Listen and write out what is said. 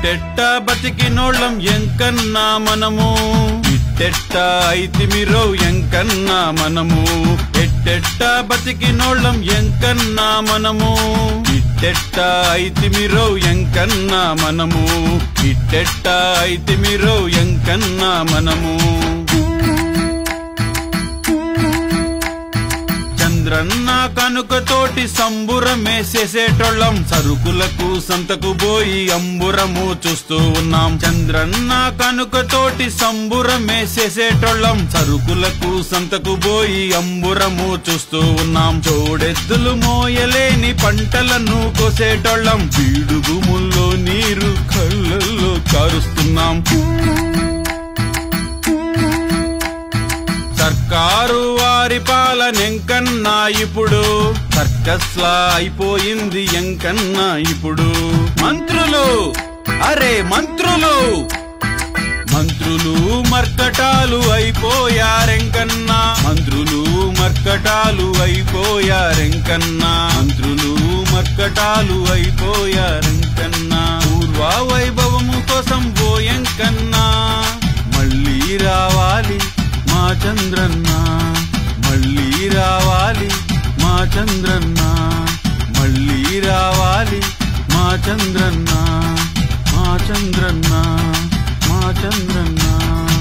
ఎట్టెట్ట బతికినోళ్ళం ఎంకన్నా మనము ఇట్టెట్ట అయితిమిరో ఎంకన్నా మనము ఎట్టెట్ట బతికినోళ్ళం ఎంకన్నా మనము ఇట్టెట్ట అయితిమిరో ఎంకన్నా మనము ఇట్టెట్ట అయితిమిరో ఎంకన్నా మనము చంద్రన్న కనుకతోటి సంబురమేసేసేటోళ్ళం సరుకులకు సంతకు పోయి అంబురము చూస్తూ ఉన్నాం చంద్రన్న కనుకతోటి సంబురమేసేసేటోళ్ళం సరుకులకు సంతకు పోయి అంబురము చూస్తూ ఉన్నాం చోడెద్దులు మోయలేని పంటలను కోసేటోళ్ళం బీడు భూముల్లో నీరు కళ్ళల్లో కారుస్తున్నాం సర్కారు వారి పాలన ఎంకన్నా ఇప్పుడు సర్కస్లా అయిపోయింది ఎంకన్నా ఇప్పుడు మంత్రులు అరే మంత్రులు మంత్రులు మర్కటాలు అయిపోయారెంకన్నా మంత్రులు మర్కటాలు అయిపోయారెంకన్నా మంత్రులు మర్కటాలు అయిపోయారెంకన్నా పూర్వ వైభవము కోసం పోయంకన్నా మళ్ళీ రావాలి మా చంద్రన్న మళ్ళీ రావాలి మా చంద్రన్న మళ్ళీ రావాలి మా చంద్రన్న మా చంద్రన్న మా చంద్రన్న